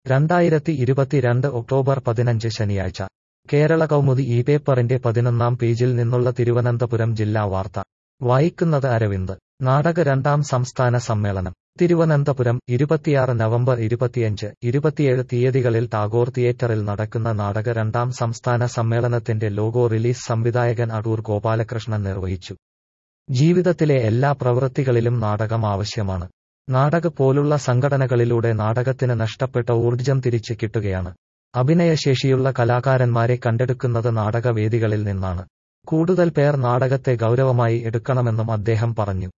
രണ്ടായിരത്തി ഇരുപത്തിരണ്ട് ഒക്ടോബർ പതിനഞ്ച് ശനിയാഴ്ച കേരള കൗമുദി ഈ പേപ്പറിന്റെ പതിനൊന്നാം പേജിൽ നിന്നുള്ള തിരുവനന്തപുരം ജില്ലാ വാർത്ത വായിക്കുന്നത് അരവിന്ദ് നാടക രണ്ടാം സംസ്ഥാന സമ്മേളനം തിരുവനന്തപുരം ഇരുപത്തിയാറ് നവംബർ ഇരുപത്തിയഞ്ച് ഇരുപത്തിയേഴ് തീയതികളിൽ ടാഗോർ തിയേറ്ററിൽ നടക്കുന്ന നാടക രണ്ടാം സംസ്ഥാന സമ്മേളനത്തിന്റെ ലോഗോ റിലീസ് സംവിധായകൻ അടൂർ ഗോപാലകൃഷ്ണൻ നിർവഹിച്ചു ജീവിതത്തിലെ എല്ലാ പ്രവൃത്തികളിലും നാടകം ആവശ്യമാണ് നാടക പോലുള്ള സംഘടനകളിലൂടെ നാടകത്തിന് നഷ്ടപ്പെട്ട ഊർജം തിരിച്ചു കിട്ടുകയാണ് അഭിനയശേഷിയുള്ള കലാകാരന്മാരെ കണ്ടെടുക്കുന്നത് നാടകവേദികളിൽ നിന്നാണ് കൂടുതൽ പേർ നാടകത്തെ ഗൗരവമായി എടുക്കണമെന്നും അദ്ദേഹം പറഞ്ഞു